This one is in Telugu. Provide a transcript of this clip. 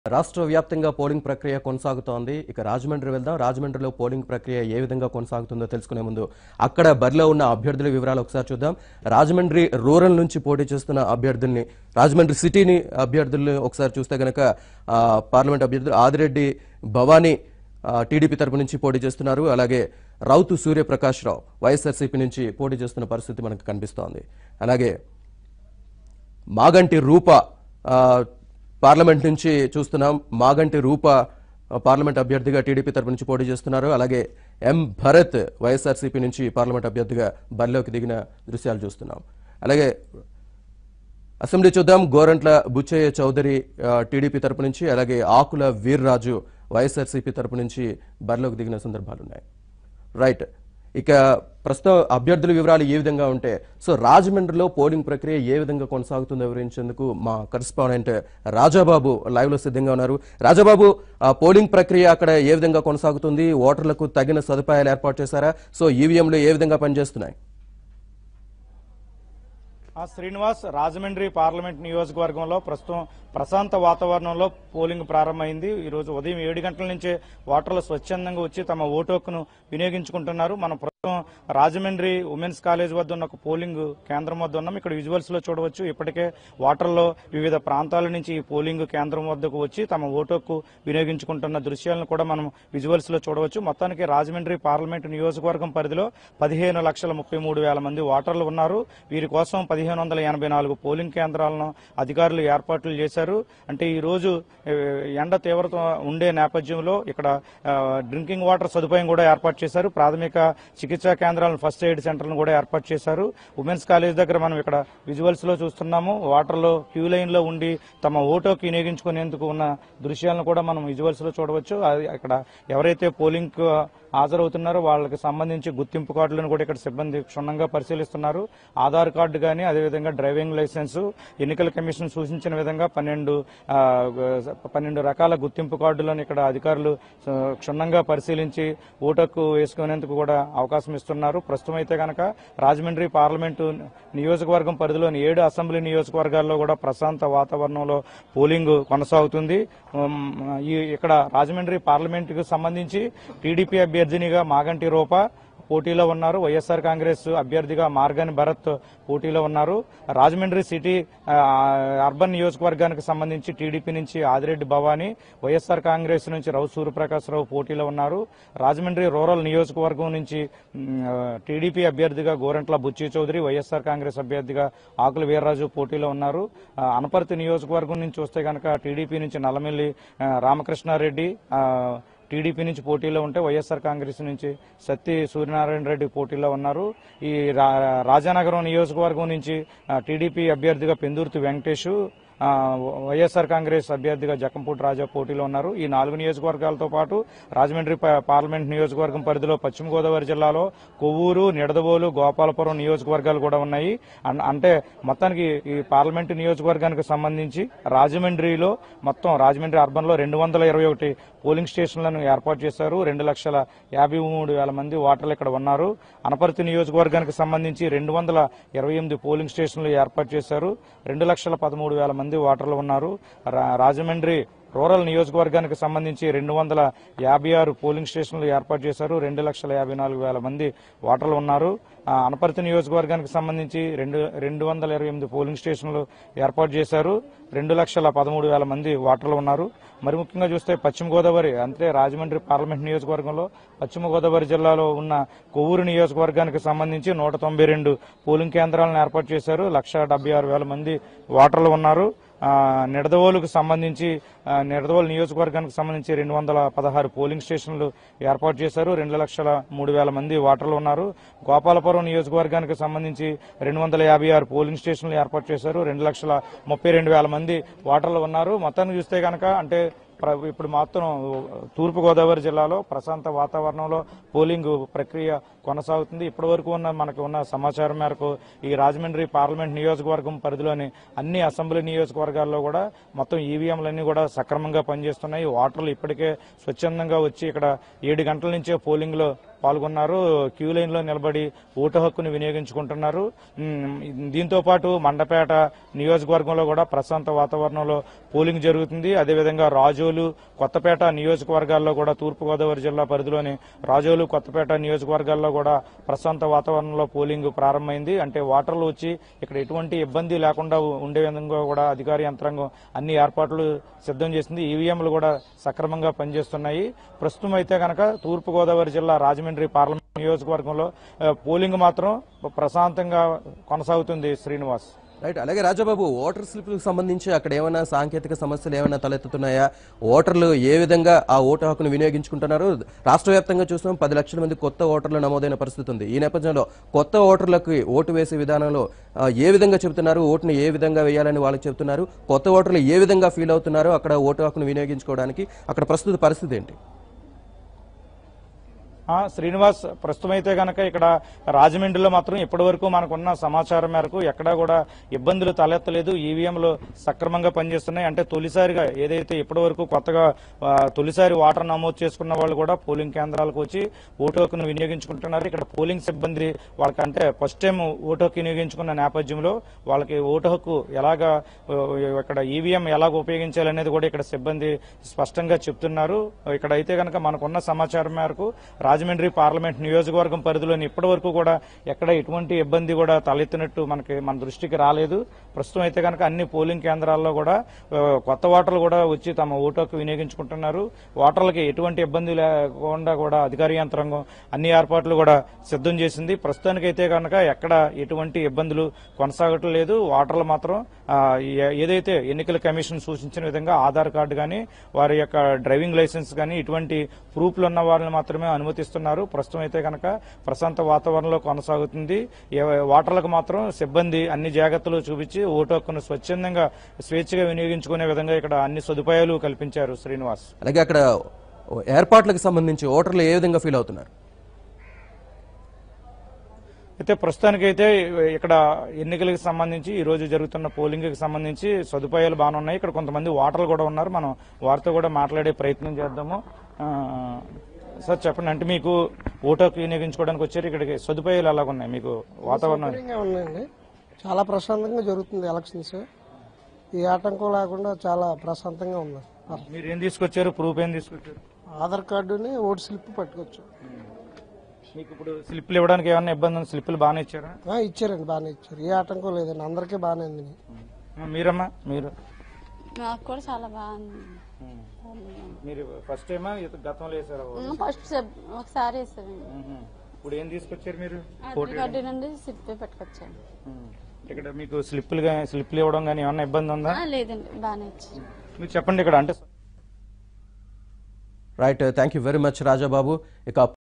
రాష్ట్ర వ్యాప్తంగా పోలింగ్ ప్రక్రియ కొనసాగుతోంది ఇక రాజమండ్రి వెళ్దాం రాజమండ్రిలో పోలింగ్ ప్రక్రియ ఏ విధంగా కొనసాగుతుందో తెలుసుకునే ముందు అక్కడ బరిలో ఉన్న అభ్యర్థుల వివరాలు ఒకసారి చూద్దాం రాజమండ్రి రూరల్ నుంచి పోటీ చేస్తున్న అభ్యర్థుల్ని రాజమండ్రి సిటీని అభ్యర్థుల్ని ఒకసారి చూస్తే గనక ఆ, పార్లమెంట్ అభ్యర్థులు ఆదిరెడ్డి భవానీ ఆ, టీడీపీ తరపు నుంచి పోటీ చేస్తున్నారు అలాగే రౌతు సూర్యప్రకాష్ రావు వైఎస్ఆర్సీపీ నుంచి పోటీ చేస్తున్న పరిస్థితి మనకు కనిపిస్తోంది అలాగే మాగంటి రూప ఆ, పార్లమెంట్ నుంచి చూస్తున్నాం మాగంటి రూప ఆ, పార్లమెంట్ అభ్యర్థిగా టీడీపీ తరపు నుంచి పోటీ చేస్తున్నారు అలాగే ఎం భరత్ వైఎస్ఆర్సీపీ నుంచి పార్లమెంట్ అభ్యర్థిగా బరిలోకి దిగిన దృశ్యాలు చూస్తున్నాం అలాగే అసెంబ్లీ చూద్దాం గోరంట్ల బుచ్చయ్య చౌదరి ఆ, టీడీపీ తరపు నుంచి అలాగే ఆకుల వీర్రాజు వైఎస్ఆర్సీపీ తరపు నుంచి బరిలోకి దిగిన సందర్భాలు ఉన్నాయి రైట్ ఇక ప్రస్తుతం అభ్యర్థుల వివరాలు ఏ విధంగా ఉంటే సో రాజమండ్రిలో పోలింగ్ ప్రక్రియ ఏ విధంగా కొనసాగుతుందో వివరించేందుకు మా కరెస్పాండెంట్ రాజాబాబు లైవ్ లో సిద్ధంగా ఉన్నారు రాజాబాబు ఆ పోలింగ్ ప్రక్రియ అక్కడ ఏ విధంగా కొనసాగుతుంది ఓటర్లకు తగిన సదుపాయాలు ఏర్పాటు చేశారా సో ఈవీఎంలు ఏ విధంగా పనిచేస్తున్నాయి ఆ శ్రీనివాస్ రాజమండ్రి పార్లమెంట్ నియోజకవర్గంలో ప్రస్తుతం ప్రశాంత వాతావరణంలో పోలింగ్ ప్రారంభమైంది ఈ రోజు ఉదయం ఏడు గంటల నుంచే ఓటర్లు స్వచ్ఛందంగా వచ్చి తమ ఓటు హక్కును వినియోగించుకుంటున్నారు మనం ప్రస్తుతం రాజమండ్రి ఉమెన్స్ కాలేజ్ వద్ద ఉన్న ఒక పోలింగ్ కేంద్రం వద్ద ఉన్నాం ఇక్కడ విజువల్స్ లో చూడవచ్చు ఇప్పటికే ఓటర్లు వివిధ ప్రాంతాల నుంచి ఈ పోలింగ్ కేంద్రం వద్దకు వచ్చి తమ ఓటు హక్కు వినియోగించుకుంటున్న దృశ్యాలను కూడా మనం విజువల్స్ లో చూడవచ్చు మొత్తానికి రాజమండ్రి పార్లమెంట్ నియోజకవర్గం పరిధిలో పదిహేను లక్షల ముప్పై మూడు వేల మంది ఓటర్లు ఉన్నారు వీరి కోసం పదిహేను వందల ఎనభై నాలుగు పోలింగ్ కేంద్రాలను అధికారులు ఏర్పాట్లు చేశారు అంటే ఈ రోజు ఏ, ఎండ తీవ్రత ఉండే నేపథ్యంలో ఇక్కడ ఆ, డ్రింకింగ్ వాటర్ సదుపాయం కూడా ఏర్పాటు చేశారు ప్రాథమిక చికిత్సా కేంద్రాలను ఫస్ట్ ఎయిడ్ సెంటర్లను కూడా ఏర్పాటు చేశారు ఉమెన్స్ కాలేజ్ దగ్గర మనం ఇక్కడ విజువల్స్ లో చూస్తున్నాము వాటర్లో క్యూ లైన్ లో ఉండి తమ ఓటోకి వినియోగించుకునేందుకు ఉన్న దృశ్యాలను కూడా మనం విజువల్స్ లో చూడవచ్చు అది ఇక్కడ ఎవరైతే పోలింగ్ కు హాజరవుతున్నారో వాళ్ళకి సంబంధించి గుర్తింపు కార్డులను కూడా ఇక్కడ సిబ్బంది క్షుణ్ణంగా పరిశీలిస్తున్నారు ఆధార్ కార్డు కానీ అదేవిధంగా డ్రైవింగ్ లైసెన్స్ ఎన్నికల కమిషన్ సూచించిన విధంగా పన్నెండు ఆ, పన్నెండు రకాల గుర్తింపు కార్డులను ఇక్కడ అధికారులు ఆ, క్షుణ్ణంగా పరిశీలించి ఓటకు వేసుకునేందుకు కూడా అవకాశం ఇస్తున్నారు ప్రస్తుతం అయితే కనుక రాజమండ్రి పార్లమెంటు నియోజకవర్గం పరిధిలోని ఏడు అసెంబ్లీ నియోజకవర్గాల్లో కూడా ప్రశాంత వాతావరణంలో పోలింగ్ కొనసాగుతుంది ఉమ్, ఈ ఇక్కడ రాజమండ్రి పార్లమెంటుకు సంబంధించి టీడీపీ అభ్యర్థినిగా మాగంటి రూప పోటీలో ఉన్నారు వైఎస్ఆర్ కాంగ్రెస్ అభ్యర్థిగా మార్గాని భరత్ పోటీలో ఉన్నారు రాజమండ్రి సిటీ ఆ, అర్బన్ నియోజకవర్గానికి సంబంధించి టీడీపీ నుంచి ఆదిరెడ్డి భవానీ వైఎస్ఆర్ కాంగ్రెస్ నుంచి రౌ సూర్యప్రకాశ్రావు పోటీలో ఉన్నారు రాజమండ్రి రూరల్ నియోజకవర్గం నుంచి మ్, ఆ, టీడీపీ అభ్యర్థిగా గోరంట్ల బుచ్చి చౌదరి వైఎస్ఆర్ కాంగ్రెస్ అభ్యర్థిగా ఆకుల వీర్రాజు పోటీలో ఉన్నారు ఆ, అనపర్తి నియోజకవర్గం నుంచి చూస్తే కనుక టీడీపీ నుంచి నల్లమెల్లి ఆ, రామకృష్ణారెడ్డి ఆ, టీడీపీ నుంచి పోటీలో ఉంటే వైఎస్ఆర్ కాంగ్రెస్ నుంచి సత్తి సూర్యనారాయణ రెడ్డి పోటీలో ఉన్నారు ఈ రా- రాజానగరం నియోజకవర్గం నుంచి ఆ, టీడీపీ అభ్యర్థిగా పెందుర్తి వెంకటేష్ ఆ, వైఎస్ఆర్ కాంగ్రెస్ అభ్యర్థిగా జకంపూటి రాజా పోటీలో ఉన్నారు ఈ నాలుగు నియోజకవర్గాలతో పాటు రాజమండ్రి పా- పార్లమెంట్ నియోజకవర్గం పరిధిలో పశ్చిమ గోదావరి జిల్లాలో కొవ్వూరు నిడదవోలు గోపాలపురం నియోజకవర్గాలు కూడా ఉన్నాయి అన్- అంటే మొత్తానికి ఈ పార్లమెంటు నియోజకవర్గానికి సంబంధించి రాజమండ్రిలో మొత్తం రాజమండ్రి అర్బన్ లో రెండు వందల ఇరవై ఒకటి పోలింగ్ స్టేషన్లను ఏర్పాటు చేశారు రెండు లక్షల యాభై మూడు వేల మంది ఓటర్లు ఇక్కడ ఉన్నారు అనపర్తి నియోజకవర్గానికి సంబంధించి రెండు వందల ఇరవై ఎనిమిది పోలింగ్ స్టేషన్లు ఏర్పాటు చేశారు రెండు లక్షల పదమూడు వేల మంది ఓటర్లు ఉన్నారు రా- రాజమండ్రి రూరల్ నియోజకవర్గానికి సంబంధించి రెండు వందల యాభై ఆరు పోలింగ్ స్టేషన్లు ఏర్పాటు చేశారు రెండు లక్షల యాభై నాలుగు వేల మంది ఓటర్లు ఉన్నారు ఆ, అనపర్తి నియోజకవర్గానికి సంబంధించి రెండు రెండు వందల ఇరవై ఎనిమిది పోలింగ్ స్టేషన్లు ఏర్పాటు చేశారు రెండు లక్షల పదమూడు వేల మంది ఓటర్లు ఉన్నారు మరి ముఖ్యంగా చూస్తే పశ్చిమ గోదావరి అంటే రాజమండ్రి పార్లమెంట్ నియోజకవర్గంలో పశ్చిమ గోదావరి జిల్లాలో ఉన్న కొవ్వూరు నియోజకవర్గానికి సంబంధించి నూట తొంభై రెండు పోలింగ్ కేంద్రాలను ఏర్పాటు చేశారు లక్ష డెబ్బై ఆరు వేల మంది ఓటర్లు ఉన్నారు ఆ, నిడదవోలుకు సంబంధించి ఆ, నిడదవోలు నియోజకవర్గానికి సంబంధించి రెండు వందల పదహారు పోలింగ్ స్టేషన్లు ఏర్పాటు చేశారు రెండు లక్షల మూడు వేల మంది ఓటర్లు ఉన్నారు గోపాలపురం నియోజకవర్గానికి సంబంధించి రెండు వందల యాభై ఆరు పోలింగ్ స్టేషన్లు ఏర్పాటు చేశారు రెండు లక్షల ముప్పై రెండు వేల మంది ఓటర్లు ఉన్నారు మొత్తాన్ని చూస్తే కనుక అంటే ప్ర- ఇప్పుడు మాత్రం తూర్పు గోదావరి జిల్లాలో ప్రశాంత వాతావరణంలో పోలింగ్ ప్రక్రియ కొనసాగుతుంది ఇప్పటి వరకు ఉన్న మనకు ఉన్న సమాచారం మేరకు ఈ రాజమండ్రి పార్లమెంట్ నియోజకవర్గం పరిధిలోని అన్ని అసెంబ్లీ నియోజకవర్గాల్లో కూడా మొత్తం ఈవీఎంలన్నీ కూడా సక్రమంగా పనిచేస్తున్నాయి ఓటర్లు ఇప్పటికే స్వచ్ఛందంగా వచ్చి ఇక్కడ ఏడు గంటల నుంచే పోలింగ్ లో పాల్గొన్నారు క్యూ లైన్ లో నిలబడి ఓటు హక్కును వినియోగించుకుంటున్నారు ఉమ్, దీంతో పాటు మండపేట నియోజకవర్గంలో కూడా ప్రశాంత వాతావరణంలో పోలింగ్ జరుగుతుంది అదేవిధంగా రాజోలు కొత్తపేట నియోజకవర్గాల్లో కూడా తూర్పుగోదావరి జిల్లా పరిధిలోని రాజోలు కొత్తపేట నియోజకవర్గాల్లో కూడా ప్రశాంత వాతావరణంలో పోలింగ్ ప్రారంభమైంది అంటే ఓటర్లు వచ్చి ఇక్కడ ఎటువంటి ఇబ్బంది లేకుండా ఉండే విధంగా కూడా అధికార యంత్రాంగం అన్ని ఏర్పాట్లు సిద్ధం చేసింది ఈవీఎంలు కూడా సక్రమంగా పనిచేస్తున్నాయి ప్రస్తుతం అయితే కనుక తూర్పుగోదావరి జిల్లా రాజమండ్రి పార్లమెంట్ నియోజకవర్గంలో ఆ, పోలింగ్ మాత్రం ప్రశాంతంగా కొనసాగుతుంది శ్రీనివాస్ రైట్ అలాగే రాజాబాబు ఓటర్ స్లిప్లకు సంబంధించి అక్కడ ఏమైనా సాంకేతిక సమస్యలు ఏమైనా తలెత్తుతున్నాయా ఓటర్లు ఏ విధంగా ఆ ఓటు హక్కును వినియోగించుకుంటున్నారు రాష్ట్ర వ్యాప్తంగా చూస్తాం పది లక్షల మంది కొత్త ఓటర్లు నమోదైన పరిస్థితి ఉంది ఈ నేపథ్యంలో కొత్త ఓటర్లకు ఓటు వేసే విధానంలో ఆ, ఏ విధంగా చెబుతున్నారు ఓటుని ఏ విధంగా వేయాలని వాళ్ళకి చెబుతున్నారు కొత్త ఓటర్లు ఏ విధంగా ఫీల్ అవుతున్నారు అక్కడ ఓటు హక్కును వినియోగించుకోవడానికి అక్కడ ప్రస్తుత పరిస్థితి ఏంటి ఆ, శ్రీనివాస్ ప్రస్తుతం అయితే కనుక ఇక్కడ రాజమండ్రిలో మాత్రం ఇప్పటి వరకు మనకున్న సమాచారం మేరకు ఎక్కడా కూడా ఇబ్బందులు తలెత్తలేదు ఈవీఎంలు సక్రమంగా పనిచేస్తున్నాయి అంటే తొలిసారిగా ఏదైతే ఇప్పటి వరకు కొత్తగా ఆ, తొలిసారి ఓటర్ నమోదు చేసుకున్న వాళ్ళు కూడా పోలింగ్ కేంద్రాలకు వచ్చి ఓటు హక్కును వినియోగించుకుంటున్నారు ఇక్కడ పోలింగ్ సిబ్బంది వాళ్ళకి అంటే ఫస్ట్ టైం ఓటు హక్కు వినియోగించుకున్న నేపథ్యంలో వాళ్ళకి ఓటు హక్కు ఎలాగా ఆ, ఇక్కడ ఈవీఎం ఎలాగ ఉపయోగించాలనేది కూడా ఇక్కడ సిబ్బంది స్పష్టంగా చెప్తున్నారు ఇక్కడ అయితే కనుక మనకున్న సమాచారం మేరకు రాజమండ్రి పార్లమెంట్ నియోజకవర్గం పరిధిలోని ఇప్పటి వరకు కూడా ఎక్కడ ఎటువంటి ఇబ్బంది కూడా తలెత్తినట్టు మనకి మన దృష్టికి రాలేదు ప్రస్తుతం అయితే కనుక అన్ని పోలింగ్ కేంద్రాల్లో కూడా ఆ, కొత్త ఓటర్లు కూడా వచ్చి తమ ఓటు హక్కు వినియోగించుకుంటున్నారు ఓటర్లకి ఎటువంటి ఇబ్బంది లేకుండా కూడా అధికార యంత్రాంగం అన్ని ఏర్పాట్లు కూడా సిద్ధం చేసింది ప్రస్తుతానికైతే కనుక ఎక్కడ ఎటువంటి ఇబ్బందులు కొనసాగటం లేదు ఓటర్లు మాత్రం ఆ, ఏ- ఏదైతే ఎన్నికల కమిషన్ సూచించిన విధంగా ఆధార్ కార్డు కానీ వారి యొక్క డ్రైవింగ్ లైసెన్స్ కానీ ఇటువంటి ప్రూఫ్లు ఉన్న వారిని మాత్రమే అనుమతిస్తున్నారు ప్రస్తుతం అయితే కనుక ప్రశాంత వాతావరణంలో కొనసాగుతుంది ఏ- ఓటర్లకు మాత్రం సిబ్బంది అన్ని జాగ్రత్తలు చూపించి ఓటు హక్కును స్వచ్ఛందంగా స్వేచ్ఛగా వినియోగించుకునే విధంగా ఇక్కడ అన్ని సదుపాయాలు కల్పించారు శ్రీనివాస్ అలాగే అక్కడ ఏర్పాట్లకు సంబంధించి ఓటర్లు ఏ విధంగా ఫీల్ అవుతున్నారు అయితే ప్రస్తుతానికైతే ఇక్కడ ఎన్నికలకు సంబంధించి ఈ రోజు జరుగుతున్న పోలింగ్ కి సంబంధించి సదుపాయాలు బాగానే ఉన్నాయి ఇక్కడ కొంతమంది ఓటర్లు కూడా ఉన్నారు మనం వారితో కూడా మాట్లాడే ప్రయత్నం చేద్దాము ఆ, సార్ చెప్పండి అంటే మీకు ఓటు హక్కు వినియోగించుకోవడానికి వచ్చారు ఇక్కడికి సదుపాయాలు ఎలాగున్నాయి మీకు వాతావరణం సౌకర్యంగా ఉన్నాయండి చాలా ప్రశాంతంగా జరుగుతుంది ఎలక్షన్స్ ఏ ఆటంకం లేకుండా చాలా ప్రశాంతంగా ఉంది మీరు ఏం తీసుకొచ్చారు ప్రూఫ్ ఏం తీసుకొచ్చారు ఆధార్ కార్డుని ఓటు స్లిప్ పట్టుకోవచ్చు మీకు ఇప్పుడు స్లిప్లు ఇవ్వడానికి ఏమన్నా ఇబ్బంది ఉంది స్లిప్లు బాగానే ఇచ్చారా ఆ, ఇచ్చారండి బాగానే ఇచ్చారు ఏ ఆటంకం లేదండి అందరికీ బాగానే ఉంది ఆ, మీరమ్మా మీరు నాకు కూడా చాలా బాగుంది మీరు ఫస్ట్ టైమా గతంలో వేసారా ఫస్ట్ సెప్- ఒకసారి వేసానండి ఇప్పుడు ఏం తీసుకొచ్చారు మీరు ఆధార్ కార్డు నుండి సిప్పి పట్టుకొచ్చాను ఉమ్. ఇక్కడ మీకు స్లిప్లు గా- స్లిప్లు ఇవ్వడం కానీ ఏమన్నా ఇబ్బంది ఉందా ఆ, లేదండి బాగానే ఇచ్చాను మీరు చెప్పండి ఇక్కడ అంటే right thank you very much Rajababu ఇక